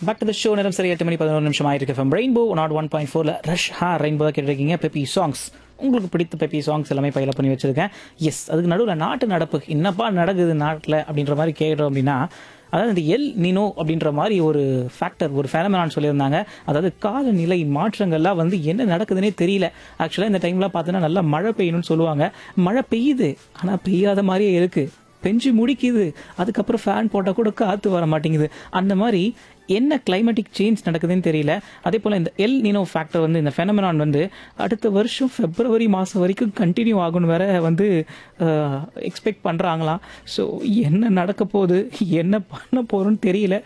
back to the show நேரம் சரி எட்டு மணி பதினோரு நிமிஷம் ஆயிருக்கு from rainbow naught one point ஃபோரில் ரஷ் ஹா ரெயின்போ கேட்டிருக்கீங்க பெப்பி சாங்ஸ் உங்களுக்கு பிடித்த பெப்பி சாங்ஸ் எல்லாமே பயில பண்ணி வச்சிருக்கேன் எஸ் அதுக்கு நடுவில் நாட்டு நடப்பு என்னப்பா நடக்குது நாட்டில் அப்படின்ற மாதிரி கேட்டோம் அப்படின்னா அதாவது இந்த எல் நினோ அப்படின்ற மாதிரி ஒரு ஃபேக்டர் ஒரு ஃபேனமனான்னு சொல்லியிருந்தாங்க அதாவது காலநிலை மாற்றங்கள்லாம் வந்து என்ன நடக்குதுன்னே தெரியல ஆக்சுவலாக இந்த டைம்லாம் பார்த்தோன்னா நல்லா மழை பெய்யணும்னு சொல்லுவாங்க மழை பெய்யுது ஆனால் பெய்யாத மாதிரியே இருக்குது பெஞ்சு முடிக்குது அதுக்கப்புறம் ஃபேன் போட்டால் கூட காற்று வர மாட்டேங்குது அந்த மாதிரி என்ன கிளைமேட்டிக் சேஞ்ச் நடக்குதுன்னு தெரியல அதே போல் இந்த எல் நினோ ஃபேக்டர் வந்து இந்த ஃபெனமனான் வந்து அடுத்த வருஷம் பிப்ரவரி மாதம் வரைக்கும் கண்டினியூ ஆகும்னு வேற வந்து எக்ஸ்பெக்ட் பண்ணுறாங்களாம் ஸோ என்ன நடக்க போகுது என்ன பண்ண போகிறோன்னு தெரியல